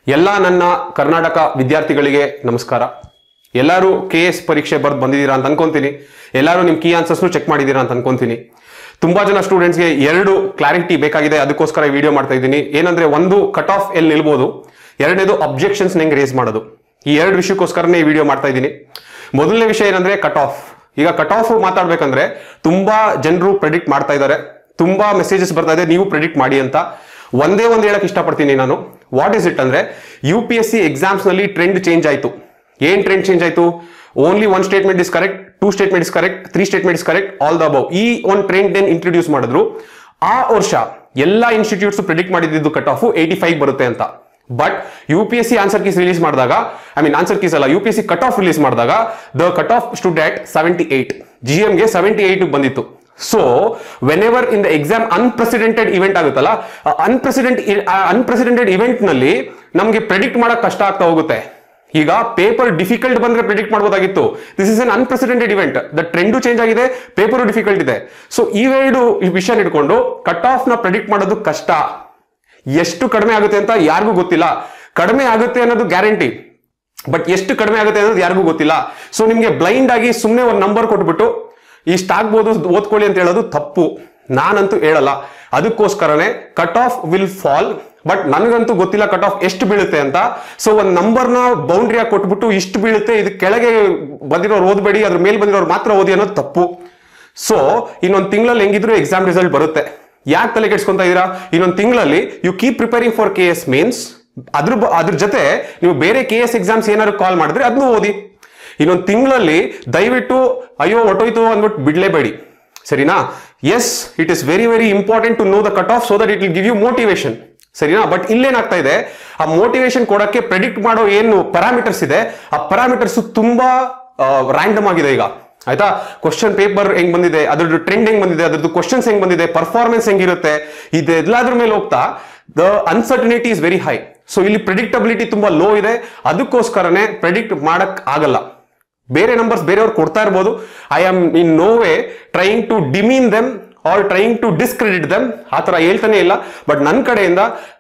ಎಲ್ಲ ನನ್ನ ಕರ್ನಾಟಕ ವಿದ್ಯಾರ್ಥಿಗಳಿಗೆ ನಮಸ್ಕಾರ ಎಲ್ಲರೂ ಕೆ ಎಸ್ ಪರೀಕ್ಷೆ ಬರ್ದು ಬಂದಿದ್ದೀರಾ ಅಂತ ಅನ್ಕೊಂತೀನಿ ಎಲ್ಲರೂ ನಿಮ್ಮ ಕೀ ಆನ್ಸರ್ಸ್ನು ಚೆಕ್ ಮಾಡಿದ್ದೀರಾ ಅಂತ ಅನ್ಕೊಂತೀನಿ ತುಂಬಾ ಜನ ಸ್ಟೂಡೆಂಟ್ಸ್ಗೆ ಎರಡು ಕ್ಲಾರಿಟಿ ಬೇಕಾಗಿದೆ ಅದಕ್ಕೋಸ್ಕರ ವಿಡಿಯೋ ಮಾಡ್ತಾ ಇದ್ದೀನಿ ಏನಂದ್ರೆ ಒಂದು ಕಟ್ ಆಫ್ ಎಲ್ಲಿ ನಿಲ್ಬೋದು ಎರಡನೇದು ಅಬ್ಜೆಕ್ಷನ್ಸ್ ಹೆಂಗೆ ರೇಸ್ ಮಾಡೋದು ಈ ಎರಡು ವಿಷಯಕ್ಕೋಸ್ಕರನೇ ಈ ವಿಡಿಯೋ ಮಾಡ್ತಾ ಇದ್ದೀನಿ ಮೊದಲನೇ ವಿಷಯ ಏನಂದ್ರೆ ಕಟ್ ಆಫ್ ಈಗ ಕಟ್ ಆಫ್ ಮಾತಾಡ್ಬೇಕಂದ್ರೆ ತುಂಬಾ ಜನರು ಪ್ರೆಡಿಕ್ಟ್ ಮಾಡ್ತಾ ಇದ್ದಾರೆ ತುಂಬಾ ಮೆಸೇಜಸ್ ಬರ್ತಾ ಇದೆ ನೀವು ಪ್ರೆಡಿಕ್ಟ್ ಮಾಡಿ ಅಂತ ಒಂದೇ ಒಂದು ಹೇಳಕ್ ಇಷ್ಟಪಡ್ತೀನಿ ನಾನು ವಾಟ್ ಇಸ್ ಇಟ್ ಅಂದ್ರೆ U P S C exams ನಲ್ಲಿ ಟ್ರೆಂಡ್ ಚೇಂಜ್ ಆಯ್ತು ಏನ್ ಟ್ರೆಂಡ್ ಚೇಂಜ್ ಆಯ್ತು only one statement is correct two statement is correct three statement is correct all the above ಈ ಒಂದು ಟ್ರೆಂಡ್ ಏನ್ ಇಂಟ್ರೊಡ್ಯೂಸ್ ಮಾಡಿದ್ರು ಆ ವರ್ಷ ಎಲ್ಲಾ ಇನ್ಸ್ಟಿಟ್ಯೂಟ್ಸ್ ಪ್ರಿಡಿಕ್ಟ್ ಮಾಡಿದ್ದು ಕಟ್ ಆಫ್ ಏಯ್ಟಿ ಫೈವ್ ಬರುತ್ತೆ ಅಂತ but U P S C answer keys release ಮಾಡಿದಾಗ ಐ ಮೀನ್ ಆನ್ಸರ್ ಕೀಸ್ ಅಲ್ಲ you P S C cut off release ಮಾಡಿದಾಗ the cut off stood at seventy eight ಜಿ ಗೆ seventy eight ಬಂದಿತ್ತು so whenever in the exam unprecedented event ಆಗುತ್ತಲ್ಲ unprecedent unprecedented event ನಲ್ಲಿ ನಮಗೆ predict ಮಾಡಕ್ ಕಷ್ಟ ಆಗ್ತಾ ಹೋಗುತ್ತೆ ಈಗ ಪೇಪರ್ ಡಿಫಿಕಲ್ಟ್ ಬಂದ್ರೆ ಪ್ರಿಡಿಕ್ಟ್ ಮಾಡಬಹುದಾಗಿತ್ತು this is un unprecedented event the trend change ಆಗಿದೆ ಪೇಪರ್ ಡಿಫಿಕಲ್ಟ್ ಇದೆ ಸೊ ಇವೆರಡು ವಿಷಯ ಇಟ್ಕೊಂಡು ಕಟ್ ಆಫ್ ನ ಪ್ರಿಡಿಕ್ಟ್ ಮಾಡೋದು ಕಷ್ಟ ಎಷ್ಟು ಕಡಿಮೆ ಆಗುತ್ತೆ ಅಂತ ಯಾರಿಗೂ ಗೊತ್ತಿಲ್ಲ ಕಡಿಮೆ ಆಗುತ್ತೆ ಅನ್ನೋದು ಗ್ಯಾರಂಟಿ ಬಟ್ ಎಷ್ಟು ಕಡಿಮೆ ಆಗುತ್ತೆ ಅನ್ನೋದು ಯಾರಿಗೂ ಗೊತ್ತಿಲ್ಲ ಸೊ ನಿಮ್ಗೆ ಬ್ಲೈಂಡ್ ಆಗಿ ಸುಮ್ಮನೆ ಒಂದು ನಂಬರ್ ಕೊಟ್ಬಿಟ್ಟು ಇಷ್ಟ ಆಗ್ಬೋದು ಓದ್ಕೊಳ್ಳಿ ಅಂತ ಹೇಳೋದು ತಪ್ಪು ನಾನಂತೂ ಹೇಳಲ್ಲ ಅದಕ್ಕೋಸ್ಕರನೇ cut off will fall but ನನಗಂತೂ ಗೊತ್ತಿಲ್ಲ ಕಟ್ ಆಫ್ ಎಷ್ಟು ಬೀಳುತ್ತೆ ಅಂತ ಸೊ ಒಂದು ನಂಬರ್ನ ಬೌಂಡ್ರಿಯಾಗಿ ಕೊಟ್ಬಿಟ್ಟು ಇಷ್ಟು ಬೀಳುತ್ತೆ ಇದು ಕೆಳಗೆ ಬಂದಿರೋರು ಓದಬೇಡಿ ಅದ್ರ ಮೇಲೆ ಬಂದಿರೋರು ಮಾತ್ರ ಓದಿ ಅನ್ನೋದು ತಪ್ಪು ಸೊ ಇನ್ನೊಂದು ತಿಂಗಳಲ್ಲಿ ಹೆಂಗಿದ್ರು ಎಕ್ಸಾಮ್ ರಿಸಲ್ಟ್ ಬರುತ್ತೆ ಯಾಕೆ ತಲೆ ಕೆಡ್ಸ್ಕೊಂತ ಇದೀರಾ ಇನ್ನೊಂದು ತಿಂಗಳಲ್ಲಿ you keep preparing for K S means ಅದ್ರ ಬ- ಅದ್ರ ಜೊತೆ ನೀವು ಬೇರೆ ಕೆ ಎಸ್ ಎಕ್ಸಾಮ್ಸ್ ಏನಾದ್ರು ಕಾಲ್ ಮಾಡಿದ್ರೆ ಅದನ್ನು ಓದಿ ಇನ್ನೊಂದು ತಿಂಗಳಲ್ಲಿ ದಯವಿಟ್ಟು ಅಯ್ಯೋ ಹೊಟ್ಟೋಯ್ತು ಅಂದ್ಬಿಟ್ಟು ಬಿಡ್ಲೇಬೇಡಿ ಸರಿನಾ yes it is very very important to know the cut off so that it will give you motivation ಸರಿನಾ ಬಟ್ ಇಲ್ಲೇನಾಗ್ತಾ ಇದೆ ಆ ಮೋಟಿವೇಶನ್ ಕೊಡಕ್ಕೆ ಪ್ರೆಡಿಕ್ಟ್ ಮಾಡೋ ಏನು ಪ್ಯಾರಾಮೀಟರ್ಸ್ ಇದೆ ಆ ಪ್ಯಾರಾಮೀಟರ್ಸ್ ತುಂಬಾ ರ್ಯಾಂಡಮ್ ಆಗಿದೆ ಈಗ ಆಯ್ತಾ ಕ್ವಶನ್ ಪೇಪರ್ ಹೆಂಗ್ ಬಂದಿದೆ ಅದ್ರದ್ದು ಟ್ರೆಂಡ್ ಹೆಂಗ್ ಬಂದಿದೆ ಅದ್ರದ್ದು ಕ್ವಶನ್ಸ್ ಹೆಂಗ್ ಬಂದಿದೆ ಪರ್ಫಾರ್ಮೆನ್ಸ್ ಹೆಂಗಿರುತ್ತೆ ಇದೆಲ್ಲದ್ರ ಮೇಲೆ ಹೋಗ್ತಾ the uncertainty is very high so ಇಲ್ಲಿ ಪ್ರಿಡಿಕ್ಟಬಿಲಿಟಿ ತುಂಬಾ ಲೋ ಇದೆ ಅದಕ್ಕೋಸ್ಕರನೇ ಪ್ರೆಡಿಕ್ಟ್ ಮಾಡಕ್ ಆಗಲ್ಲ ಬೇರೆ ನಂಬರ್ಸ್ ಬೇರೆಯವ್ರು ಕೊಡ್ತಾ ಇರ್ಬೋದು I am in no way trying to demean them or trying to discredit them ಆ ಥರ ಹೇಳ್ತಾನೆ ಇಲ್ಲ ಬಟ್ ನನ್ನ ಕಡೆಯಿಂದ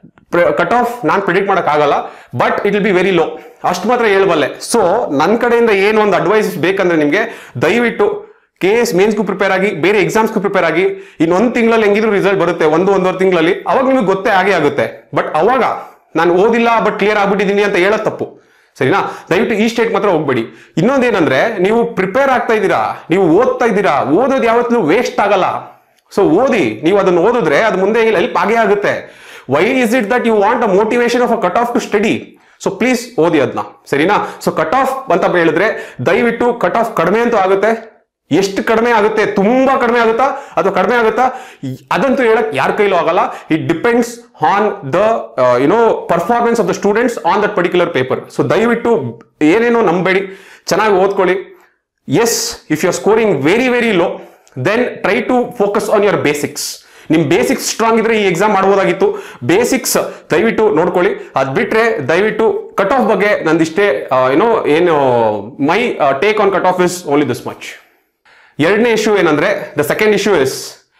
ಕಟ್ ಆಫ್ ನಾನು ಪ್ರಿಡಿಕ್ಟ್ ಮಾಡಕ್ ಆಗಲ್ಲ but it will be very low ಅಷ್ಟು ಮಾತ್ರ ಹೇಳ್ಬಲ್ಲೆ ಸೊ ನನ್ನ ಕಡೆಯಿಂದ ಏನು ಒಂದು ಅಡ್ವೈಸ್ ಬೇಕಂದ್ರೆ ನಿಮಗೆ ದಯವಿಟ್ಟು ಕೆ ಎಸ್ ಮೇನ್ಸ್ಗೂ ಪ್ರಿಪೇರ್ ಆಗಿ ಬೇರೆ ಎಕ್ಸಾಮ್ಸ್ಗೂ ಪ್ರಿಪೇರ್ ಆಗಿ ಇನ್ನೊಂದು ತಿಂಗಳಲ್ಲಿ ಹೆಂಗಿದ್ರು ರಿಸಲ್ಟ್ ಬರುತ್ತೆ ಒಂದು ಒಂದೂವರೆ ತಿಂಗಳಲ್ಲಿ ಅವಾಗ ನಿಮಗೆ ಗೊತ್ತೇ ಆಗೇ ಆಗುತ್ತೆ ಬಟ್ ಅವಾಗ ನಾನು ಓದಿಲ್ಲ ಬಟ್ ಕ್ಲಿಯರ್ ಆಗ್ಬಿಟ್ಟಿದ್ದೀನಿ ಅಂತ ಹೇಳೋದು ತಪ್ಪು ಸರಿನಾ ದಯವಿಟ್ಟು ಈ ಸ್ಟೇಟ್ ಮಾತ್ರ ಹೋಗ್ಬೇಡಿ ಇನ್ನೊಂದೇನಂದ್ರೆ ನೀವು ಪ್ರಿಪೇರ್ ಆಗ್ತಾ ಇದ್ದೀರಾ ನೀವು ಓದ್ತಾ ಇದ್ದೀರಾ ಓದೋದು ಯಾವತ್ತೂ ವೇಸ್ಟ್ ಆಗಲ್ಲ ಸೊ ಓದಿ ನೀವು ಅದನ್ನ ಓದಿದ್ರೆ ಅದು ಮುಂದೆ ಹೆಲ್ಪ್ ಆಗೇ ಆಗುತ್ತೆ why is it that you want a motivation of a cut off to study so please ಓದಿ ಅದನ್ನ ಸರಿನಾ ಸೊ ಕಟ್ ಆಫ್ ಅಂತ ಹೇಳಿದ್ರೆ ದಯವಿಟ್ಟು ಕಟ್ ಆಫ್ ಕಡಿಮೆ ಅಂತೂ ಆಗುತ್ತೆ ಎಷ್ಟು ಕಡಿಮೆ ಆಗುತ್ತೆ ತುಂಬಾ ಕಡಿಮೆ ಆಗುತ್ತಾ ಅಥವಾ ಕಡಿಮೆ ಆಗುತ್ತಾ ಈ- ಅದಂತೂ ಹೇಳಕ್ ಯಾರ ಕೈಲೂ ಆಗಲ್ಲ it depends on the you know performance of the students on that particular paper so ದಯವಿಟ್ಟು ಏನೇನೋ ನಂಬೇಡಿ ಚೆನ್ನಾಗಿ ಓದ್ಕೊಳ್ಳಿ yes if you are scoring very very low then try to focus on your basics ನಿಮ್ ಬೇಸಿಕ್ಸ್ ಸ್ಟ್ರಾಂಗ್ ಇದ್ರೆ ಈ exam ಮಾಡ್ಬೋದಾಗಿತ್ತು basics ದಯವಿಟ್ಟು ನೋಡ್ಕೊಳ್ಳಿ ಅದ್ ಬಿಟ್ರೆ ದಯವಿಟ್ಟು ಕಟ್ ಆಫ್ ಬಗ್ಗೆ ನಂದಿಷ್ಟೇ ಏನೋ ಏನು my take on cut off is only this much ಎರಡನೇ ಇಶ್ಯೂ ಏನಂದ್ರೆ the second issue is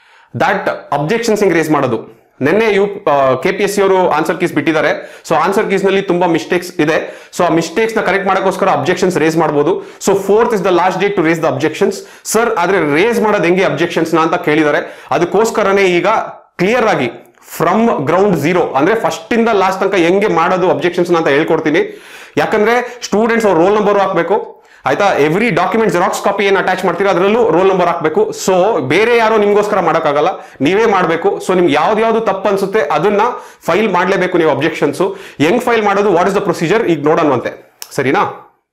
that objections ಹಿಂಗ್ ರೇಸ್ ಮಾಡೋದು ನಿನ್ನೆ U K P S C ಅವರು ಆನ್ಸರ್ ಕೀಸ್ ಬಿಟ್ಟಿದ್ದಾರೆ ಸೊ ಆನ್ಸರ್ ಕೀಸ್ ನಲ್ಲಿ ತುಂಬಾ ಮಿಸ್ಟೇಕ್ಸ್ ಇದೆ ಸೊ ಆ ಮಿಸ್ಟೇಕ್ಸ್ ನ ಕರೆಕ್ಟ್ ಮಾಡೋಕ್ಕೋಸ್ಕರ ಅಬ್ಜೆಕ್ಷನ್ಸ್ ರೇಸ್ ಮಾಡಬಹುದು so fourth is the last date to raise the objections sir ಆದ್ರೆ ರೇಸ್ ಮಾಡೋದು ಹೆಂಗೆ ಅಬ್ಜೆಕ್ಷನ್ಸ್ ನ ಅಂತ ಕೇಳಿದ್ದಾರೆ ಅದಕ್ಕೋಸ್ಕರನೇ ಈಗ ಕ್ಲಿಯರ್ ಆಗಿ ಫ್ರಮ್ ಗ್ರೌಂಡ್ ಝೀರೋ ಅಂದ್ರೆ ಫಸ್ಟ್ ಇಂದ ಲಾಸ್ಟ್ ತನಕ ಹೆಂಗೆ ಮಾಡೋದು ಅಬ್ಜೆಕ್ಷನ್ಸ್ ಅಂತ ಹೇಳ್ಕೊಡ್ತೀನಿ ಯಾಕಂದ್ರೆ ಸ್ಟೂಡೆಂಟ್ಸ್ ಅವ್ರ ರೋಲ್ ನಂಬರ್ ಹಾಕ್ಬೇಕು ಆಯ್ತಾ ಎವ್ರಿ ಡಾಕ್ಯುಮೆಂಟ್ ಜೆರಾಕ್ಸ್ ಕಾಪಿ ಏನು ಅಟ್ಯಾಚ್ ಮಾಡ್ತೀರಾ ಅದರಲ್ಲೂ ರೋಲ್ ನಂಬರ್ ಹಾಕಬೇಕು ಸೊ ಬೇರೆ ಯಾರೋ ನಿಮ್ಗೋಸ್ಕರ ಮಾಡೋಕ್ಕಾಗಲ್ಲ ನೀವೇ ಮಾಡಬೇಕು ಸೊ ನಿಮ್ಗೆ ಯಾವ್ದು ಯಾವ್ದು ತಪ್ಪು ಅನ್ಸುತ್ತೆ ಅದನ್ನ ಫೈಲ್ ಮಾಡಲೇಬೇಕು ನೀವು ಅಬ್ಜೆಕ್ಷನ್ಸ್ ಹೆಂಗ್ ಫೈಲ್ ಮಾಡೋದು ವಾಟ್ ಇಸ್ ದ ಪ್ರೊಸೀಜರ್ ಈಗ ನೋಡೋಣವಂತೆ ಸರಿನಾ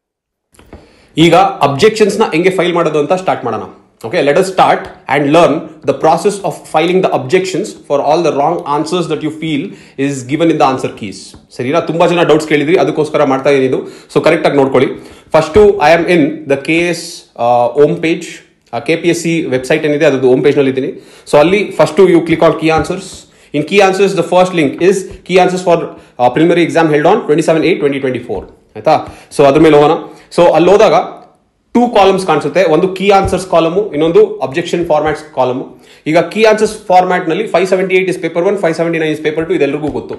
ಈಗ ಅಬ್ಜೆಕ್ಷನ್ಸ್ ನ ಹೆಂಗೆ ಫೈಲ್ ಮಾಡೋದು ಅಂತ ಸ್ಟಾರ್ಟ್ ಮಾಡೋಣ okay let us start and learn the process of filing the objections for all the wrong answers that you feel is given in the answer keys ಸರಿನಾ ತುಂಬಾ ಜನ ಡೌಟ್ಸ್ ಕೇಳಿದ್ರಿ ಅದಕ್ಕೋಸ್ಕರ ಮಾಡ್ತಾ ಇದೀನಿ ಇದು ಸೊ ಕರೆಕ್ಟ್ ಆಗಿ ನೋಡ್ಕೊಳ್ಳಿ first I am in the K S home page K P S C website ಏನಿದೆ ಅದು ಓಮ್ ಪೇಜ್ ನಲ್ಲಿ ಇದ್ದೀನಿ ಸೊ ಅಲ್ಲಿ first you click on key answers in key answers the first link is key answers for preliminary exam held on twenty seven eight twenty twenty four ಆಯ್ತಾ so ಅದ್ರ ಮೇಲೆ ಹೋಗೋಣ so ಅಲ್ಲಿ ಹೋದಾಗ two columns ಕಾಣಿಸುತ್ತೆ ಒಂದು key answers column ಇನ್ನೊಂದು objection formats column ಈಗ ಕೀ ಆನ್ಸರ್ಸ್ ಫಾರ್ಮ್ಯಾಟ್ ನಲ್ಲಿ five seventy eight is paper one five seventy nine is paper two ಇದೆಲ್ಲರಿಗೂ ಗೊತ್ತು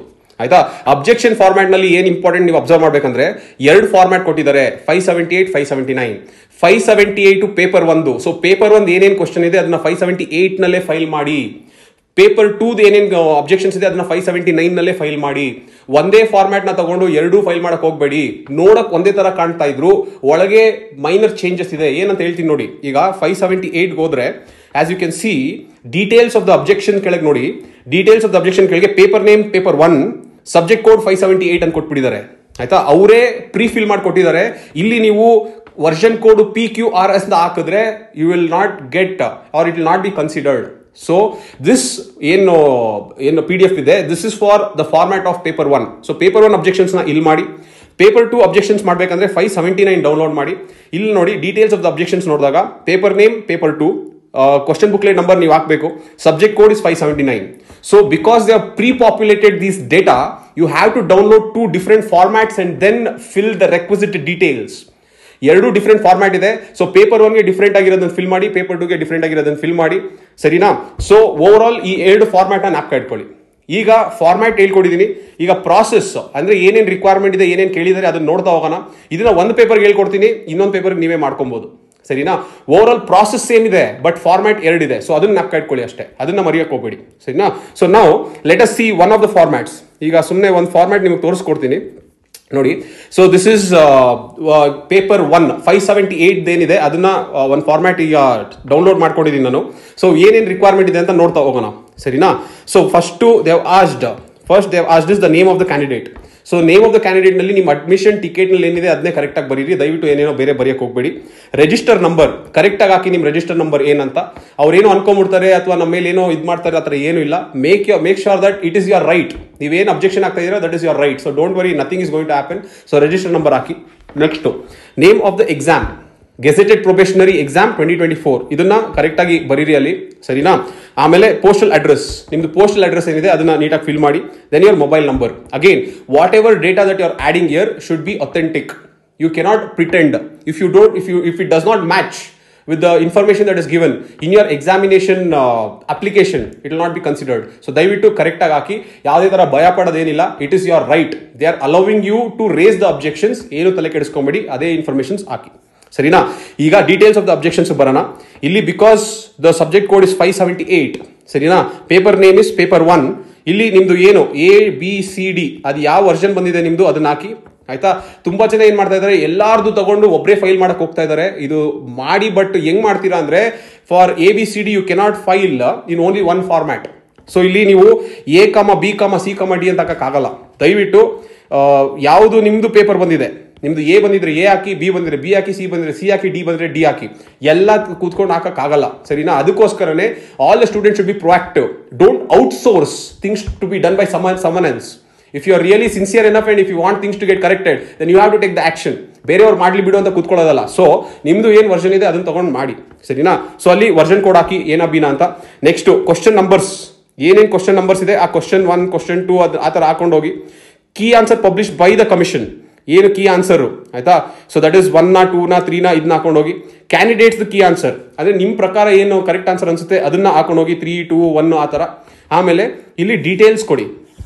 ಆಯ್ತಾ ಅಬ್ಜೆಕ್ಷನ್ ಫಾರ್ಮ್ಯಾಟ್ ನಲ್ಲಿ ಏನ್ ಇಂಪಾರ್ಟೆಂಟ್ ನೀವು ಅಬ್ಸರ್ವ್ ಮಾಡ್ಬೇಕಂದ್ರೆ ಎರಡು ಫಾರ್ಮ್ಯಾಟ್ ಕೊಟ್ಟಿದ್ದಾರೆ five seventy eight five seventy nine five seventy eight paper ಒಂದು ಸೊ ಪೇಪರ್ ಒಂದು ಏನೇನು ಕ್ವಶನ್ ಇದೆ ಅದನ್ನ ಫೈವ್ ಸೆವೆಂಟಿ ಏಟ್ ನಲ್ಲೇ ಫೈಲ್ ಮಾಡಿ ಪೇಪರ್ ಟೂದ್ ಏನೇನು ಅಬ್ಜೆಕ್ಷನ್ಸ್ ಇದೆ ಅದನ್ನ ಫೈವ್ ಸೆವೆಂಟಿ ನೈನ್ ನಲ್ಲೇ ಫೈಲ್ ಮಾಡಿ ಒಂದೇ ಫಾರ್ಮ್ಯಾಟ್ ನ ತಗೊಂಡು ಎರಡೂ ಫೈಲ್ ಮಾಡಕ್ ಹೋಗ್ಬೇಡಿ ನೋಡಕ್ ಒಂದೇ ತರ ಕಾಣ್ತಾ ಇದ್ರು ಒಳಗೆ ಮೈನರ್ ಚೇಂಜಸ್ ಇದೆ ಏನಂತ ಹೇಳ್ತೀನಿ ನೋಡಿ ಈಗ ಫೈವ್ ಸೆವೆಂಟಿ ಏಟ್ ಹೋದ್ರೆ as you can see details of the objection ಕೆಳಗೆ ನೋಡಿ ಡೀಟೇಲ್ಸ್ ಆಫ್ ದ ಅಬ್ಜೆಕ್ಷನ್ ಕೆಳಗೆ paper name paper one subject code five seventy eight ಅಂತ ಕೊಟ್ಬಿಟ್ಟಿದ್ದಾರೆ ಆಯ್ತಾ ಅವರೇ ಪ್ರೀ ಫಿಲ್ ಮಾಡಿಕೊಟ್ಟಿದ್ದಾರೆ ಇಲ್ಲಿ ನೀವು version code P Q R S ಹಾಕಿದ್ರೆ you will not get or it will not be considered so this ಏನು ಏನು ಪಿ ಡಿ ಎಫ್ ಇದೆ this is for the format of paper one so paper one objections ನ ಇಲ್ಲಿ ಮಾಡಿ paper two objections ಮಾಡಬೇಕಂದ್ರೆ five seventy nine download ಮಾಡಿ ಇಲ್ಲಿ ನೋಡಿ ಡೀಟೇಲ್ಸ್ ಆಫ್ ದ ಅಬ್ಜೆಕ್ಷನ್ಸ್ ನೋಡಿದಾಗ paper name paper two question booklet number ನೀವು ಹಾಕಬೇಕು subject code is five seventy nine so because they are pre populated these data you have to download two different formats and then fill the requisite details ಎರಡು different format ಇದೆ so paper ಒನ್ಗೆ different ಆಗಿರೋದನ್ನ fill ಮಾಡಿ paper ಟೂಗೆ different ಆಗಿರೋದನ್ನ fill ಮಾಡಿ ಸರಿನಾ so over all ಈ ಎರಡು ಫಾರ್ಮ್ಯಾಟ್ ಜ್ಞಾಪಕ ಇಟ್ಕೊಳ್ಳಿ ಈಗ ಫಾರ್ಮ್ಯಾಟ್ ಹೇಳ್ಕೊಡಿದ್ದೀನಿ ಈಗ ಪ್ರಾಸೆಸ್ ಅಂದ್ರೆ ಏನೇನು ರಿಕ್ವೈರ್ಮೆಂಟ್ ಇದೆ ಏನೇನು ಕೇಳಿದರೆ ಅದನ್ನ ನೋಡ್ತಾ ಹೋಗೋಣ ಇದನ್ನ ಒಂದು ಪೇಪರ್ಗೆ ಹೇಳ್ಕೊಡ್ತೀನಿ ಇನ್ನೊಂದು ಪೇಪರ್ ನೀವೇ ಮಾಡ್ಕೊಬಹುದು ಸರಿನಾ ಓವರ್ ಆಲ್ ಪ್ರಾಸೆಸ್ ಸೇಮ್ ಇದೆ ಬಟ್ ಫಾರ್ಮ್ಯಾಟ್ ಎರಡಿದೆ ಸೊ ಅದನ್ನ ಜ್ಞಾಪಕ ಇಟ್ಕೊಳ್ಳಿ ಅಷ್ಟೇ ಅದನ್ನ ಮರೆಯಕ್ಕೆ ಹೋಗ್ಬೇಡಿ ಸರಿನಾ ಸೊ ನಾವು let us see one of the formats ಈಗ ಸುಮ್ಮನೆ ಒಂದು ಫಾರ್ಮ್ಯಾಟ್ ನಿಮಗೆ ತೋರಿಸ್ಕೊಡ್ತೀನಿ ನೋಡಿ so this is paper one five seventy eight ಏನಿದೆ ಅದನ್ನ ಒಂದು ಫಾರ್ಮ್ಯಾಟ್ ಈಗ ಡೌನ್ಲೋಡ್ ಮಾಡ್ಕೊಂಡಿದ್ದೀನಿ ನಾನು ಸೊ ಏನೇನು ರಿಕ್ವೈರ್ಮೆಂಟ್ ಇದೆ ಅಂತ ನೋಡ್ತಾ ಹೋಗೋಣ ಸರಿನಾ so first they've asked first they've asked is the name of the candidate so name of the candidate ನಲ್ಲಿ ನಿಮ್ಮ ಅಡ್ಮಿಷನ್ ಟಿಕೆಟ್ ನಲ್ಲಿ ಏನಿದೆ ಅದನ್ನೇ ಕರೆಕ್ಟ್ ಆಗಿ ಬರೀರಿ ದಯವಿಟ್ಟು ಏನೇನೋ ಬೇರೆ ಬರೆಯಕ್ಕೆ ಹೋಗ್ಬೇಡಿ ರಿಜಿಸ್ಟರ್ ನಂಬರ್ ಕರೆಕ್ಟ್ ಆಗಿ ಹಾಕಿ ನಿಮ್ಮ ರಿಜಿಸ್ಟರ್ ನಂಬರ್ ಏನಂತ ಅವ್ರೇನೋ ಅನ್ಕೊಂಡ್ಬಿಡ್ತಾರೆ ಅಥವಾ ನಮ್ಮ ಮೇಲೆ ಏನೋ ಇದು ಮಾಡ್ತಾರೆ ಆ ಥರ ಏನು ಇಲ್ಲ make make sure that it is your right ನೀವೇನು ಅಬ್ಜೆಕ್ಷನ್ ಆಗ್ತಾ ಇದೀರಾ that is your right so don't worry nothing is going to happen so register number ಹಾಕಿ next name of the exam gazetted probationary exam twenty twenty four ಇದನ್ನ correct ಆಗಿ ಬರೀರಿ ಅಲ್ಲಿ ಸರಿನಾ ಆಮೇಲೆ ಪೋಸ್ಟಲ್ ಅಡ್ರೆಸ್ ನಿಮ್ದು ಪೋಸ್ಟಲ್ ಅಡ್ರೆಸ್ ಏನಿದೆ ಅದನ್ನ ನೀಟಾಗಿ ಫಿಲ್ ಮಾಡಿ then your mobile number again whatever data that you R adding here should be authentic you cannot pretend if you don't if you if it does not match with the information that is given in your examination uh, application it will not be considered so ದಯವಿಟ್ಟು correct ಆಗಿ ಹಾಕಿ ಯಾವುದೇ ತರ ಭಯ ಪಡೋದೇನಿಲ್ಲ it is your right they are allowing you to raise the objections ಏನು ತಲೆ ಕೆಡಿಸ್ಕೊಂಬೇಡಿ ಅದೇ ಇನ್ಫಾರ್ಮೇಶನ್ಸ್ ಹಾಕಿ ಸರಿನಾ ಈಗ ಡೀಟೇಲ್ಸ್ ಆಫ್ ದ ಅಬ್ಜೆಕ್ಷನ್ಸ್ ಬರೋಣ ಇಲ್ಲಿ because the subject code is five seventy eight ಸರಿನಾ paper name is paper one ಇಲ್ಲಿ ನಿಮ್ದು ಏನು ಎ ಬಿ ಸಿ ಡಿ ಅದು ಯಾವ ವರ್ಷನ್ ಬಂದಿದೆ ನಿಮ್ದು ಅದನ್ನ ಹಾಕಿ ಆಯ್ತಾ ತುಂಬಾ ಜನ ಏನ್ ಮಾಡ್ತಾ ಇದಾರೆ ಎಲ್ಲಾರ್ದು ತಗೊಂಡು ಒಬ್ಬರೇ ಫೈಲ್ ಮಾಡಕ್ ಹೋಗ್ತಾ ಇದಾರೆ ಇದು ಮಾಡಿ ಬಟ್ ಹೆಂಗ್ ಮಾಡ್ತೀರಾ ಅಂದ್ರೆ for A B C D you cannot file in only one format so ಇಲ್ಲಿ ನೀವು ಎ ಕಮ ಬಿ ಕಮ ಸಿ ಕಮ ಡಿ ಅಂತ ಹಾಕಕ್ಕಾಗಲ್ಲ ದಯವಿಟ್ಟು ಯಾವುದು ನಿಮ್ದು ಪೇಪರ್ ಬಂದಿದೆ ನಿಮ್ದು ಎ ಬಂದಿದ್ರೆ ಎ ಹಾಕಿ ಬಿ ಬಂದಿದ್ರೆ ಬಿ ಹಾಕಿ ಸಿ ಬಂದಿದ್ರೆ ಸಿ ಹಾಕಿ ಡಿ ಬಂದ್ರೆ ಡಿ ಹಾಕಿ ಎಲ್ಲ ಕೂತ್ಕೊಂಡು ಹಾಕಕ್ಕಾಗಲ್ಲ ಸರಿನಾ ಅದಕ್ಕೋಸ್ಕರನೇ all the student should be proactive don't outsource things to be done by someone someone else if you are really sincere enough and if you want things to get corrected then you have to take the action ಬೇರೆಯವ್ರು ಮಾಡ್ಲಿ ಬಿಡು ಅಂತ ಕೂತ್ಕೊಳ್ಳೋದಲ್ಲ so ನಿಮ್ದು ಏನು version ಇದೆ ಅದನ್ನ ತಗೊಂಡು ಮಾಡಿ ಸರಿನಾ ಸೊ ಅಲ್ಲಿ ವರ್ಷನ್ ಕೋಡ್ ಹಾಕಿ ಏನ ಬೀನಾ ಅಂತ ನೆಕ್ಸ್ಟ್ ಕ್ವಶನ್ ನಂಬರ್ಸ್ ಏನೇನು ಕ್ವಶನ್ ನಂಬರ್ಸ್ ಇದೆ ಆ ಕ್ವಶನ್ ಒನ್ ಕ್ವಶನ್ ಟು ಅದು ಆ ಥರ ಹಾಕೊಂಡು ಹೋಗಿ key answer publish by the commission ಏನು ಕೀ ಆನ್ಸರ್ ಆಯ್ತಾ ಸೊ ದಟ್ ಇಸ್ ಒನ್ ನಾ ಟೂ ನಾ ತ್ರೀ ನಾ ಇದನ್ನ ಹಾಕೊಂಡು ಹೋಗಿ ಕ್ಯಾಂಡಿಡೇಟ್ಸ್ ಕೀ ಆನ್ಸರ್ ಅಂದ್ರೆ ನಿಮ್ಮ ಪ್ರಕಾರ ಏನು ಕರೆಕ್ಟ್ ಆನ್ಸರ್ ಅನ್ಸುತ್ತೆ ಅದನ್ನ ಹಾಕೊಂಡು ಹೋಗಿ ತ್ರೀ ಟೂ ಒನ್ ಆ ಥರ ಆಮೇಲೆ ಇಲ್ಲಿ ಡೀಟೇಲ್ಸ್ ಕೊಡಿ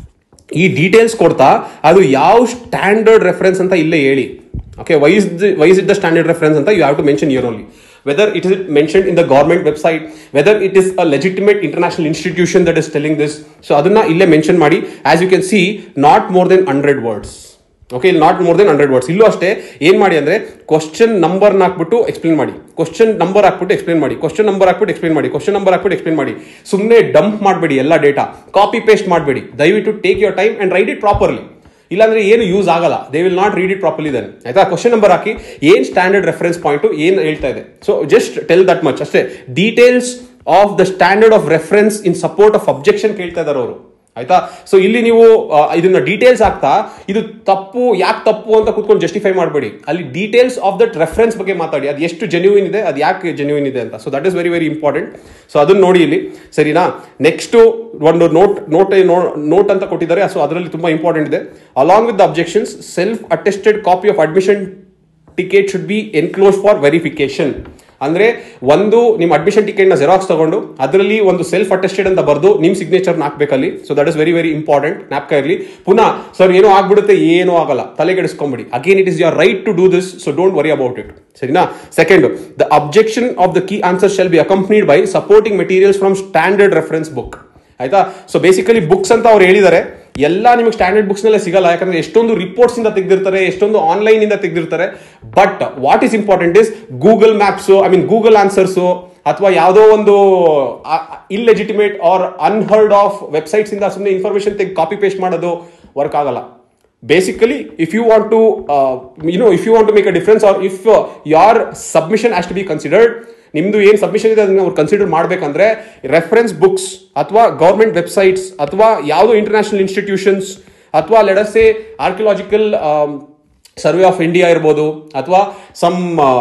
ಈ ಡೀಟೇಲ್ಸ್ ಕೊಡ್ತಾ ಅದು ಯಾವ ಸ್ಟ್ಯಾಂಡರ್ಡ್ ರೆಫರೆನ್ಸ್ ಅಂತ ಇಲ್ಲೇ ಹೇಳಿ okay wise wise it the standard reference ಅಂತ you have to mention here only whether it is mention in the government website whether it is a legitimate international institution that is telling this so ಅದನ್ನ ಇಲ್ಲೇ mention ಮಾಡಿ as you can see not more than hundred words okay ಇಲ್ಲಿ not more than hundred words ಇಲ್ಲೂ ಅಷ್ಟೇ ಏನ್ ಮಾಡಿ ಅಂದ್ರೆ question ನಂಬರ್ನ ಹಾಕ್ಬಿಟ್ಟು ಎಕ್ಸ್ಪ್ಲೇನ್ ಮಾಡಿ ಕ್ವಶನ್ ನಂಬರ್ ಹಾಕ್ಬಿಟ್ಟು ಎಕ್ಸ್ಪ್ಲೇನ್ ಮಾಡಿ ಕ್ವಶನ್ ನಂಬರ್ ಹಾಕ್ಬಿಟ್ಟು ಎಕ್ಸ್ಪ್ಲೇನ್ ಮಾಡಿ ಕ್ವಶನ್ ನಂಬರ್ ಹಾಕ್ಬಿಟ್ಟು ಎಕ್ಸ್ಪ್ಲೇನ್ ಮಾಡಿ ಸುಮ್ಮನೆ ಡಂಪ್ ಮಾಡಬೇಡಿ ಎಲ್ಲ ಡೇಟಾ ಕಾಪಿ ಪೇಸ್ಟ್ ಮಾಡಬೇಡಿ ದಯವಿಟ್ಟು take your time and write it properly ಇಲ್ಲಾಂದ್ರೆ ಏನು ಯೂಸ್ ಆಗಲ್ಲ they will not read it properly then ಆಯ್ತಾ ಕ್ವಶನ್ ನಂಬರ್ ಹಾಕಿ ಏನ್ ಸ್ಟ್ಯಾಂಡರ್ಡ್ ರೆಫರೆನ್ಸ್ ಪಾಯಿಂಟ್ ಏನು ಹೇಳ್ತಾ ಇದೆ so just tell that much ಅಷ್ಟೇ details of the standard of reference in support of objection ಕೇಳ್ತಾ ಇದಾರೆ ಅವರು ಆಯ್ತಾ ಸೊ ಇಲ್ಲಿ ನೀವು ಆ, ಇದನ್ನ ಡೀಟೇಲ್ಸ್ ಆಗ್ತಾ ಇದು ತಪ್ಪು ಯಾಕೆ ತಪ್ಪು ಅಂತ ಕೂತ್ಕೊಂಡು ಜಸ್ಟಿಫೈ ಮಾಡಬೇಡಿ ಅಲ್ಲಿ ಡೀಟೇಲ್ಸ್ ಆಫ್ ದಟ್ ರೆಫರೆನ್ಸ್ ಬಗ್ಗೆ ಮಾತಾಡಿ ಅದು ಎಷ್ಟು ಜೆನ್ಯೂನ್ ಇದೆ ಅದು ಯಾಕೆ ಜೆನ್ಯೂನ್ ಇದೆ ಅಂತ so that is very very important so ಅದನ್ನ ನೋಡಿ ಇಲ್ಲಿ ಸರಿನಾ ನೆಕ್ಸ್ಟ್ ಒಂದು ನೋಟ್ ನೋಟ್ ನೋಟ್ ಅಂತ ಕೊಟ್ಟಿದ್ದಾರೆ ಸೊ ಅದರಲ್ಲಿ ತುಂಬಾ ಇಂಪಾರ್ಟೆಂಟ್ ಇದೆ along with the objections self attested copy of admission ticket should be enclose for verification ಅಂದ್ರೆ ಒಂದು ನಿಮ್ಮ ಅಡ್ಮಿಷನ್ ಟಿಕೆಟ್ ನ ಜೆರಾಕ್ಸ್ ತಗೊಂಡು ಅದರಲ್ಲಿ ಒಂದು ಸೆಲ್ಫ್ ಅಟೆಸ್ಟೆಡ್ ಅಂತ ಬರೆದು ನಿಮ್ ಸಿಗ್ನೇಚರ್ ಹಾಕ್ಬೇಕಲ್ಲಿ so that is very very important ನ್ಯಾಪ್ಕ ಇರಲಿ ಪುನಃ ಸರ್ ಏನೋ ಆಗ್ಬಿಡುತ್ತೆ ಏನೂ ಆಗಲ್ಲ ತಲೆಗೆಡಿಸ್ಕೊಂಬಿಡಿ again it is your right to do this so don't worry about it ಸರಿನಾ second the objection of the key answer shall be accompanied by supporting materials from standard reference book ಆಯ್ತಾ so basically books ಅಂತ ಅವ್ರು ಹೇಳಿದ್ದಾರೆ ಎಲ್ಲ ನಿಮಗೆ standard books ನಲ್ಲೇ ಸಿಗಲ್ಲ ಯಾಕಂದ್ರೆ ಎಷ್ಟೊಂದು ರಿಪೋರ್ಟ್ಸ್ ಇಂದ ತೆಗೆದಿರ್ತಾರೆ ಎಷ್ಟೊಂದು ಆನ್ಲೈನ್ ಇಂದ ತೆಗೆದಿರ್ತಾರೆ but what is important is Google Maps I mean Google answers ಅಥವಾ ಯಾವುದೋ ಒಂದು illegitimate or unheard of websites ಇಂದ ಸುಮ್ಮನೆ ಇನ್ಫಾರ್ಮೇಶನ್ ತೆಗೆದು ಕಾಪಿ ಪೇಸ್ಟ್ ಮಾಡೋದು ವರ್ಕ್ ಆಗಲ್ಲ basically if you want to uh, you know if you want to make a difference or if uh, your submission has to be considered ನಿಮ್ದು ಏನು submission ಇದೆ ಅದನ್ನ ಅವ್ರು ಕನ್ಸಿಡರ್ ಮಾಡ್ಬೇಕಂದ್ರೆ ರೆಫರೆನ್ಸ್ ಬುಕ್ಸ್ ಅಥವಾ government websites ಅಥವಾ ಯಾವುದೋ ಇಂಟರ್ನ್ಯಾಷನಲ್ ಇನ್ಸ್ಟಿಟ್ಯೂಷನ್ಸ್ ಅಥವಾ let's say archaeological survey of India ಇರ್ಬೋದು ಅಥವಾ ಸಮ್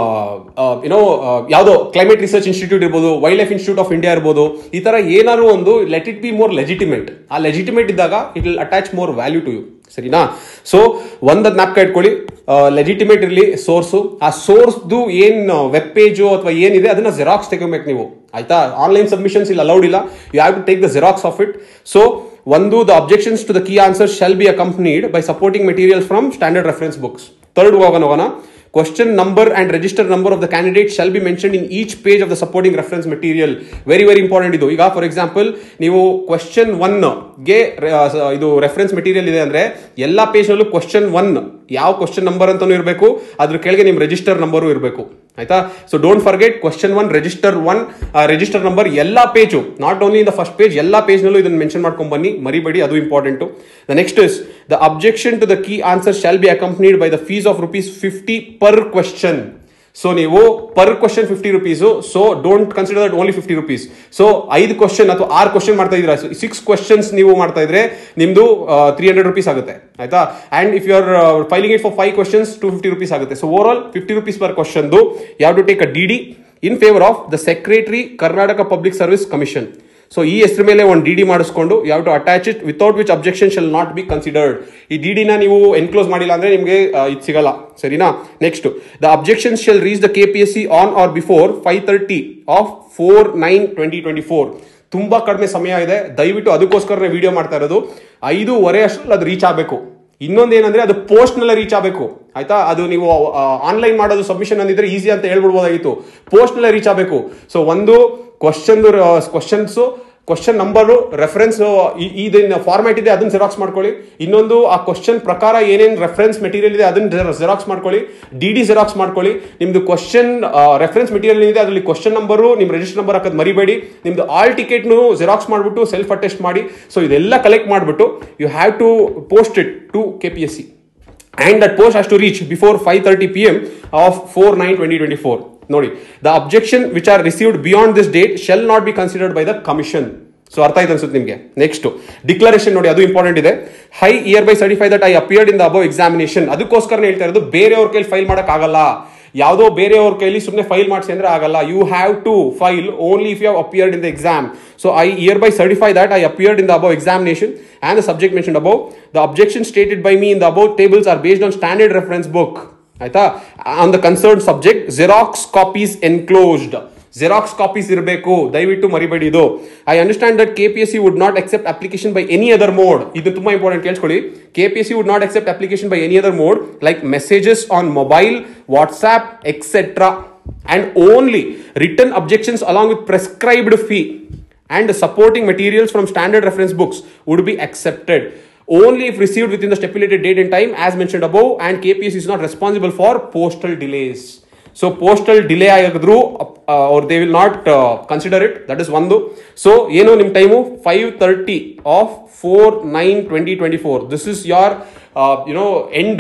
ಯುನೋ ಯಾವುದೋ ಕ್ಲೈಮೇಟ್ ರಿಸರ್ಚ್ ಇನ್ಸ್ಟಿಟ್ಯೂಟ್ ಇರ್ಬೋದು wildlife institute of India ಇರ್ಬೋದು ಈ ತರ ಏನಾದ್ರು ಒಂದು let it be more legitimate ಆ ಲೆಜಿಟಿಮೇಟ್ ಇದ್ದಾಗ it will attach more value to you ಸರಿನಾ ಸೊ ಒಂದದ್ ನ್ಯಾಪ್ಕ ಇಟ್ಕೊಳ್ಳಿ ಲೆಜಿಟಿಮೇಟ್ ಇರಲಿ ಸೋರ್ಸು ಆ ಸೋರ್ಸ್ದು ಏನ್ ವೆಬ್ ಪೇಜು ಅಥವಾ ಏನಿದೆ ಅದನ್ನ ಜೆರಾಕ್ಸ್ ತೆಗೋಬೇಕು ನೀವು ಆಯ್ತಾ ಆನ್ಲೈನ್ ಸಬ್ಮಿಷನ್ಸ್ ಇಲ್ಲ ಅಲೌಡ್ ಇಲ್ಲ you have to take the xerox of it so ಒಂದು the objections to the key answer shall be accompanied by supporting materials from standard reference books third ಹೋಗೋಣ ಹೋಗೋಣ question number and register number of the candidate shall be mentioned in each page of the supporting reference material very very important ಇದು ಈಗ for example ನೀವು question one ಗೆ ರ- ಇದು reference material ಇದೆ ಅಂದ್ರೆ ಎಲ್ಲಾ ಪೇಜ್ ನಲ್ಲೂ ಕ್ವಶನ್ ಒನ್ ಯಾವ ಕ್ವಶನ್ ನಂಬರ್ ಅಂತಾನು ಇರಬೇಕು ಅದ್ರ ಕೆಳಗೆ ನಿಮ್ ರಿಜಿಸ್ಟರ್ ನಂಬರು ಇರಬೇಕು ಆಯ್ತಾ so don't forget question one register one register number ಎಲ್ಲಾ page not only in the first page ಎಲ್ಲಾ ಪೇಜ್ ನಲ್ಲೂ ಇದನ್ನ ಮೆನ್ಷನ್ ಮಾಡ್ಕೊಂಡ್ ಬನ್ನಿ ಮರಿಬೇಡಿ ಅದು important the next is the objection to the key answer shall be accompanied by the fees of rupees fifty per question so ನೀವು per question fifty rupees so don't consider that only fifty rupees so ಐದು question ಅಥವಾ ಆರು question ಮಾಡ್ತಾ ಇದ್ದೀರಾ six questions ನೀವು ಮಾಡ್ತಾ ಇದ್ರೆ ನಿಮ್ದು ತ್ರೀ ಹಂಡ್ರೆಡ್ ರುಪೀಸ್ ಆಗುತ್ತೆ ಆಯ್ತಾ and if you are filing it for five questions two fifty rupees ಆಗುತ್ತೆ so overall fifty rupees per question you've to take a D D in favour of the secretary Karnataka public service commission so ಈ ಹೆಸರು ಮೇಲೆ ಒಂದು D D ಮಾಡಿಸ್ಕೊಂಡು you've to attach it without which objection shall not be considered ಈ D ಡಿನ ನೀವು enclose ಮಾಡಿಲ್ಲ ಅಂದ್ರೆ ನಿಮಗೆ ಇದು ಸಿಗಲ್ಲ ಸರಿನಾ next the objection shall reach the K P S C on or before five thirty of four nine twenty twenty four ತುಂಬಾ ಕಡಿಮೆ ಸಮಯ ಇದೆ ದಯವಿಟ್ಟು ಅದಕ್ಕೋಸ್ಕರ ವಿಡಿಯೋ ಮಾಡ್ತಾ ಇರೋದು ಐದೂವರೆ ಅಷ್ಟರಲ್ಲಿ ಅದು ರೀಚ್ ಆಗಬೇಕು ಇನ್ನೊಂದು ಏನಂದ್ರೆ ಅದು ಪೋಸ್ಟ್ ನಲ್ಲೇ ರೀಚ್ ಆಗಬೇಕು ಆಯ್ತಾ ಅದು ನೀವು ಆನ್ಲೈನ್ ಮಾಡೋದು ಸಬ್ಮಿಷನ್ ಅಂದಿದ್ರೆ ಈಸಿ ಅಂತ ಹೇಳ್ಬಿಡ್ಬೋದಾಗಿತ್ತು ಪೋಸ್ಟ್ ನಲ್ಲೇ ರೀಚ್ ಆಗಬೇಕು ಸೊ ಒಂದು question questions question number reference ಇದನ್ನ ಫಾರ್ಮ್ಯಾಟ್ ಇದೆ ಅದನ್ನ ಜೆರಾಕ್ಸ್ ಮಾಡ್ಕೊಳ್ಳಿ ಇನ್ನೊಂದು ಆ ಕ್ವಶನ್ ಪ್ರಕಾರ ಏನೇನು ರೆಫರೆನ್ಸ್ ಮೆಟೀರಿಯಲ್ ಇದೆ ಅದನ್ನ ಜೆರಾಕ್ಸ್ ಮಾಡ್ಕೊಳ್ಳಿ ಡಿ ಡಿ ಜೆರಾಕ್ಸ್ ಮಾಡ್ಕೊಳ್ಳಿ ನಿಮ್ದು ಕ್ವಶನ್ ರೆಫರೆನ್ಸ್ ಮೆಟೀರಿಯಲ್ ಇದೆ ಅದರಲ್ಲಿ ಕ್ವಶನ್ ನಂಬರು ನಿಮ್ಮ ರಿಜಿಸ್ಟರ್ ನಂಬರ್ ಹಾಕೋದು ಮರಿಬೇಡಿ ನಿಮ್ದು ಆಲ್ ಟಿಕೆಟ್ನು ಜೆರಾಕ್ಸ್ ಮಾಡಿಬಿಟ್ಟು ಸೆಲ್ಫ್ ಅಟೆಸ್ಟ್ ಮಾಡಿ ಸೊ ಇದೆಲ್ಲ ಕಲೆಕ್ಟ್ ಮಾಡಿಬಿಟ್ಟು you have to post it to K P S C and that post has to reach before 5:30 pm of 4 9 2024 ನೋಡಿ the objection which are received beyond this date shall not be considered by the commission so ಅರ್ಥ ಆಯ್ತು ಅನ್ಸುತ್ತೆ ನಿಮಗೆ next declaration ನೋಡಿ ಅದು important ಇದೆ I hereby certify that I appeared in the above examination ಅದಕ್ಕೋಸ್ಕರ ಹೇಳ್ತಾ ಇರೋದು ಬೇರೆಯವ್ರ ಕೈಲಿ ಫೈಲ್ ಮಾಡಕ್ ಆಗಲ್ಲ ಯಾವುದೋ ಬೇರೆಯವ್ರ ಕೈಲಿ ಸುಮ್ಮನೆ ಫೈಲ್ ಮಾಡಿಸಿ ಅಂದ್ರೆ ಆಗಲ್ಲ you have to file only if you have appeared in the exam so I hereby certify that I appeared in the above examination and the subject mentioned above. The objections stated by me in the above tables are based on standard reference book. ಆಯ್ತಾ on the concern subject xerox copies enclosed xerox copies ಇರಬೇಕು ದಯವಿಟ್ಟು ಮರಿಬೇಡಿ ಇದು I understand that K P S C would not accept application by any other mode ಇದು ತುಂಬಾ important ಕೇಳಿಸ್ಕೊಳ್ಳಿ K P S C would not accept application by any other mode like messages on mobile WhatsApp etcetera and only return objections along with prescribed fee and supporting materials from standard reference books would be accepted only if received within the stipulated date and time as mentioned above and KPS is not responsible for postal delays. So postal delay ಆಗಿದ್ರು ಅವ್ರು they will not consider it that is ಒಂದು so ಏನು ನಿಮ್ಮ time five thirty of four nine twenty twenty four this is your you know end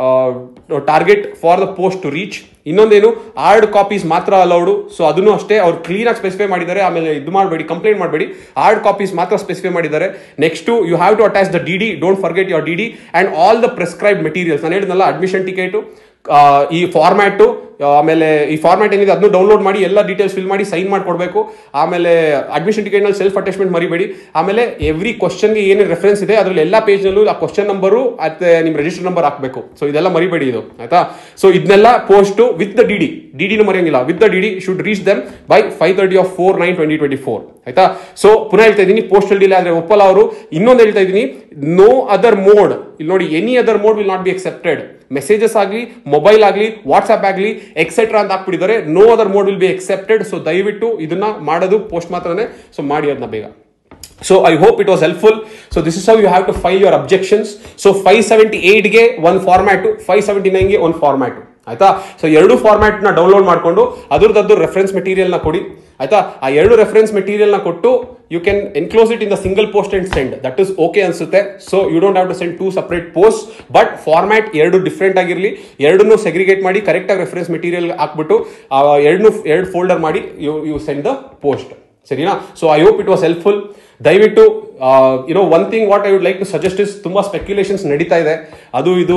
target for the post to reach ಇನ್ನೊಂದೇನು hard copies ಮಾತ್ರ allowed so ಅದನ್ನು ಅಷ್ಟೇ ಅವ್ರು ಕ್ಲೀನಾಗಿ specify ಮಾಡಿದ್ದಾರೆ ಆಮೇಲೆ ಇದು ಮಾಡಬೇಡಿ ಕಂಪ್ಲೇಂಟ್ ಮಾಡಬೇಡಿ ಆರ್ಡ್ ಕಾಪೀಸ್ ಮಾತ್ರ ಸ್ಪೆಸಿಫೈ ಮಾಡಿದ್ದಾರೆ next you have to attach the D D don't forget your D D and all the prescribe materials ನಾನು ಹೇಳಿದ್ನಲ್ಲ ಅಡ್ಮಿಷನ್ ಟಿಕೆಟು ಈ ಫಾರ್ಮ್ಯಾಟು ಆಮೇಲೆ ಈ ಫಾರ್ಮ್ಯಾಟ್ ಏನಿದೆ ಅದನ್ನು ಡೌನ್ಲೋಡ್ ಮಾಡಿ ಎಲ್ಲ ಡೀಟೇಲ್ಸ್ ಫಿಲ್ ಮಾಡಿ ಸೈನ್ ಮಾಡ್ಕೊಡ್ಬೇಕು ಆಮೇಲೆ ಅಡ್ಮಿಷನ್ ಟಿಕೆಟ್ನಲ್ಲಿ ಸೆಲ್ಫ್ ಅಟ್ಯಾಚ್ಮೆಂಟ್ ಮರಿಬೇಡಿ ಆಮೇಲೆ ಎವ್ರಿ ಕ್ವಶನ್ಗೆ ಏನೇನು ರೆಫರೆನ್ಸ್ ಇದೆ ಅದರಲ್ಲಿ ಎಲ್ಲ ಪೇಜ್ನಲ್ಲೂ ಆ ಕ್ವಶನ್ ನಂಬರು ಮತ್ತೆ ನಿಮ್ಮ ರಿಜಿಸ್ಟರ್ ನಂಬರ್ ಹಾಕಬೇಕು ಸೊ ಇದೆಲ್ಲ ಮರಿಬೇಡಿ ಇದು ಆಯ್ತಾ ಸೊ ಇದನ್ನೆಲ್ಲ post with the D D D ಡಿನೂ ಮರೆಯಂಗಿಲ್ಲ with the D D should reach them by five thirty of four nine twenty twenty four ಆಯ್ತಾ ಸೊ ಪುನಃ ಹೇಳ್ತಾ ಇದ್ದೀನಿ ಪೋಸ್ಟಲ್ ಡಿಲೇ ಆದ್ರೆ ಒಪ್ಪಲ್ಲ ಅವರು ಇನ್ನೊಂದು ಹೇಳ್ತಾ ಇದ್ದೀನಿ ನೋ ಅದರ್ ಮೋಡ್ ಇಲ್ಲಿ ನೋಡಿ any other mode will not be accepted messages ಆಗಲಿ ಮೊಬೈಲ್ ಆಗಲಿ ವಾಟ್ಸ್ಆಪ್ ಆಗಲಿ ಎಕ್ಸೆಟ್ರಾ ಅಂತ ಹಾಕ್ಬಿಟ್ಟಿದ್ದಾರೆ no other mode will be accepted so ದಯವಿಟ್ಟು ಇದನ್ನ ಮಾಡೋದು ಪೋಸ್ಟ್ ಮಾತ್ರನೇ ಸೊ ಮಾಡಿ ಅದನ್ನ ಬೇಗ so I hope it was helpful so this is how you have to file your objections so five seventy ಏಟ್ಗೆ ಒಂದು ಫಾರ್ಮ್ಯಾಟು ಫೈವ್ ಸೆವೆಂಟಿ ನೈನ್ಗೆ ಒಂದು ಫಾರ್ಮ್ಯಾಟು ಆಯ್ತಾ ಸೊ ಎರಡು ಫಾರ್ಮ್ಯಾಟ್ ನ ಡೌನ್ಲೋಡ್ ಮಾಡಿಕೊಂಡು ಅದ್ರದ್ದು ರೆಫರೆನ್ಸ್ ಮೆಟೀರಿಯಲ್ ನ ಕೊಡಿ ಆಯ್ತಾ ಆ ಎರಡು ರೆಫರೆನ್ಸ್ ಮೆಟೀರಿಯಲ್ ನ ಕೊಟ್ಟು you can enclose it in the single post and send that is okay ಅನ್ಸುತ್ತೆ so you don't have to send two separate post but format ಎರಡು ಡಿಫ್ರೆಂಟ್ ಆಗಿರಲಿ ಎರಡನ್ನೂ ಸೆಗ್ರಿಗೇಟ್ ಮಾಡಿ ಕರೆಕ್ಟ್ ಆಗಿ ರೆಫರೆನ್ಸ್ ಮೆಟೀರಿಯಲ್ ಹಾಕ್ಬಿಟ್ಟು ಎರಡು ಎರಡು ಫೋಲ್ಡರ್ ಮಾಡಿ you you send the post ಸರಿನಾ so I hope it was helpful ದಯವಿಟ್ಟು you know one thing what I would like to suggest is ತುಂಬಾ ಸ್ಪೆಕ್ಯುಲೇಷನ್ಸ್ ನಡೀತಾ ಇದೆ ಅದು ಇದು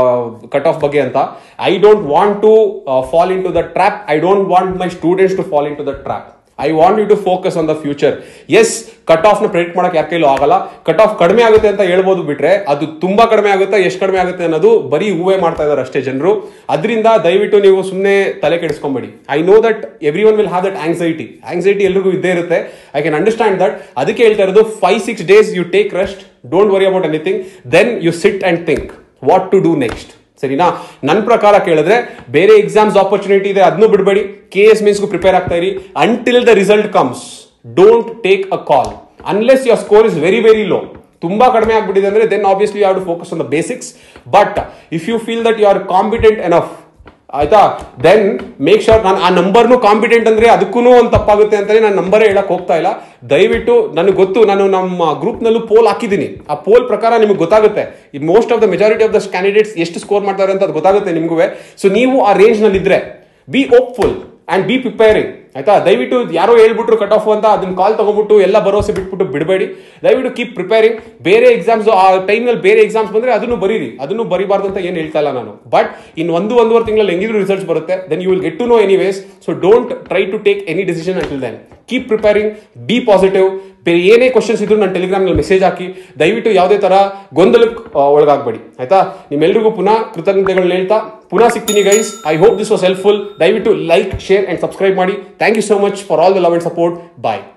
ಕಟ್ ಆಫ್ ಬಗ್ಗೆ ಅಂತ I don't want to fall into the trap I don't want my students to fall into the trap I want you to focus on the future as cut off ನ predict ಮಾಡಕ್ ಯಾರ ಕೈಲೂ ಆಗಲ್ಲ cut off ಕಡಿಮೆ ಆಗುತ್ತೆ ಅಂತ ಹೇಳ್ಬೋದು ಬಿಟ್ರೆ ಅದು ತುಂಬಾ ಕಡಿಮೆ ಆಗುತ್ತೆ ಎಷ್ಟು ಕಡಿಮೆ ಆಗುತ್ತೆ ಅನ್ನೋದು ಬರೀ ಹೂವೇ ಮಾಡ್ತಾ ಇದಾರೆ ಅಷ್ಟೇ ಜನರು ಅದರಿಂದ ದಯವಿಟ್ಟು ನೀವು ಸುಮ್ಮನೆ ತಲೆ ಕೆಡಿಸ್ಕೊಂಬೇಡಿ I know that everyone will have that anxiety anxiety ಎಲ್ರಿಗೂ ಇದ್ದೇ ಇರುತ್ತೆ ಐ ಕ್ಯಾನ್ ಅಂಡರ್ಸ್ಟ್ಯಾಂಡ್ ದಟ್ ಅದಕ್ಕೆ ಹೇಳ್ತಾ ಇರೋದು five six days you take rest don't worry about anything then you sit and think what to do next ಸರಿನಾ ನನ್ನ ಪ್ರಕಾರ ಕೇಳಿದ್ರೆ ಬೇರೆ ಎಕ್ಸಾಮ್ಸ್ ಆಪರ್ಚುನಿಟಿ ಇದೆ ಅದನ್ನು ಬಿಡಬೇಡಿ ಕೆ ಎಸ್ ಮೀನ್ಸ್ಗೂ ಪ್ರಿಪೇರ್ ಆಗ್ತಾ ಇರಿ until the result comes don't take a call unless your score is very very low ತುಂಬಾ ಕಡಿಮೆ ಆಗ್ಬಿಟ್ಟಿದೆ ಅಂದ್ರೆ then obviously you have to focus on the basics but if you feel that you are competent enough ಆಯ್ತಾ then make sure ನಾನು ಆ ನಂಬರ್ನು competent ಅಂದ್ರೆ ಅದಕ್ಕೂ ಒಂದು ತಪ್ಪಾಗುತ್ತೆ ಅಂತಾನೆ ನಾನು ನಂಬರೇ ಹೇಳಕ್ ಹೋಗ್ತಾ ಇಲ್ಲ ದಯವಿಟ್ಟು ನನಗೆ ಗೊತ್ತು ನಾನು ನಮ್ಮ ಗ್ರೂಪ್ ನಲ್ಲೂ ಪೋಲ್ ಹಾಕಿದ್ದೀನಿ ಆ ಪೋಲ್ ಪ್ರಕಾರ ನಿಮಗೆ ಗೊತ್ತಾಗುತ್ತೆ ಈ most of the majority of the candidates ಎಷ್ಟು ಸ್ಕೋರ್ ಮಾಡ್ತಾರೆ ಅಂತ ಅದು ಗೊತ್ತಾಗುತ್ತೆ ನಿಮಗೂ ಸೊ ನೀವು ಆ ರೇಂಜ್ ನಲ್ಲಿ ಇದ್ರೆ be hopeful and be preparing ಆಯ್ತಾ ದಯವಿಟ್ಟು ಯಾರೋ ಹೇಳ್ಬಿಟ್ರು ಕಟ್ ಆಫ್ ಅಂತ ಅದನ್ನ ಕಾಲ್ ತಗೊಂಡ್ಬಿಟ್ಟು ಎಲ್ಲ ಭರವಸೆ ಬಿಟ್ಬಿಟ್ಟು ಬಿಡಬೇಡಿ ದಯವಿಟ್ಟು ಕೀಪ್ ಪ್ರಿಪೇರಿಂಗ್ ಬೇರೆ ಎಕ್ಸಾಮ್ಸ್ ಆ ಟೈಮ್ನಲ್ಲಿ ಬೇರೆ ಎಕ್ಸಾಮ್ಸ್ ಬಂದ್ರೆ ಅದನ್ನು ಬರೀರಿ ಅದನ್ನು ಬರಿಬಾರ್ದು ಅಂತ ಏನು ಹೇಳ್ತಾ ಇಲ್ಲ ನಾನು ಬಟ್ ಇನ್ ಒಂದು ಒಂದೂವರೆ ತಿಂಗಳಲ್ಲಿ ಹೆಂಗಿದ್ರು ರಿಸಲ್ಟ್ಸ್ ಬರುತ್ತೆ then you will get to know anyways so don't try to take any decision until then keep preparing be positive ಬೇರೆ ಏನೇ ಕ್ವಶನ್ಸ್ ಇದ್ರು ನನ್ನ ಟೆಲಿಗ್ರಾಮ್ನಲ್ಲಿ ಮೆಸೇಜ್ ಹಾಕಿ ದಯವಿಟ್ಟು ಯಾವುದೇ ತರ ಗೊಂದಲಕ್ಕೆ ಆ, ಒಳಗಾಗಬೇಡಿ ಆಯ್ತಾ ನಿಮ್ಮೆಲ್ರಿಗೂ ಪುನಃ ಕೃತಜ್ಞತೆಗಳನ್ನ ಹೇಳ್ತಾ ಪುನಃ ಸಿಗ್ತೀನಿ guys I hope this was helpful ದಯವಿಟ್ಟು ಲೈಕ್ ಶೇರ್ ಅಂಡ್ ಸಬ್ಸ್ಕ್ರೈಬ್ ಮಾಡಿ thank you so much for all the love and support bye